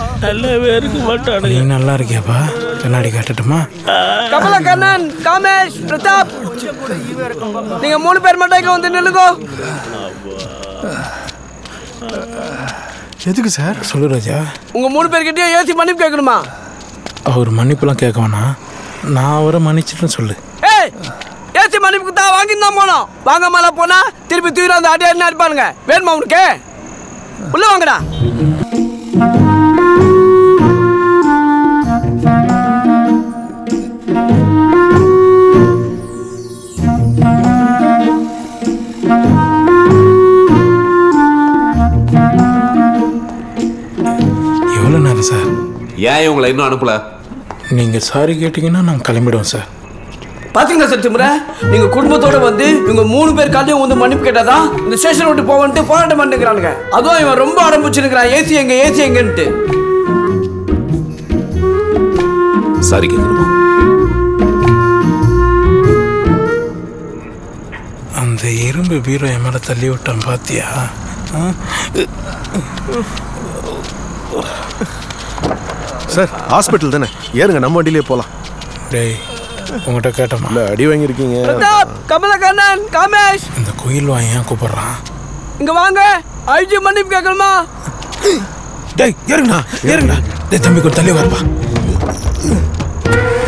நல்லாவே இருக்க மாட்டானு நீ நல்லா இருக்கியாப்பா கண்ணாடி காட்டட்டுமா கமல கண்ணன் காமேஷ் பிரதாப் நீங்க மூணு பேர் மட்டும் இங்க வந்து நில்லுங்கோ எதுக்கு சார் சொல்லு ராஜா உங்க மூணு பேர்கிட்டயும் ஏசி மன்னிப்பு கேட்கணுமா அவர் மன்னிப்புலாம் கேட்க வேணாம் நான் அவரை மன்னிச்சிட்டேன்னு சொல்லு ஏய் ஏசி மன்னிப்புக்கு தான் வாங்கி தான் போனோம் வாங்க மேல போனா திருப்பி தூர அந்த அடி என்ன இருப்பானுங்க வேணுமா உனக்கு உள்ள வாங்கடா எவ்வளோ நேரம் சார் ஏன் இவங்களை இன்னும் அனுப்பல நீங்கள் சாரி கேட்டிங்கன்னா நான் கிளம்பிடுவேன் சார் பாத்தீங்களா சார் திமுற நீங்க குடும்பத்தோட வந்து இவங்க மூணு பேர் காலையும் வந்து மன்னிப்பு கேட்டாதான் இந்த ஸ்டேஷன் விட்டு போவன்ட்டு போராட்டம் பண்ணிக்கிறானுங்க அதுவும் இவன் ரொம்ப ஆரம்பிச்சிருக்கிறான் ஏசி எங்க ஏசி எங்கன்ட்டு சாரி கேட்கணுமா அந்த இரும்பு பீரோ என் மேலே தள்ளி விட்டான் பாத்தியா ஆ? சார் ஹாஸ்பிட்டல் தானே ஏறுங்க நம்ம வண்டியிலே போகலாம் டேய் உங்கள்கிட்ட கேட்டோமா இல்லை அடி வாங்கியிருக்கீங்க பிரதாப் கமலக்கண்ணன் காமேஷ் இந்த குயில் வாங்க ஏன் கூப்பிடுறான் இங்க வாங்க ஐஜி மன்னிப்பு கேட்கணுமா டேய் ஏறுங்கண்ணா ஏறுங்கண்ணா டேய் தம்பி கொஞ்சம் தள்ளி வரப்பா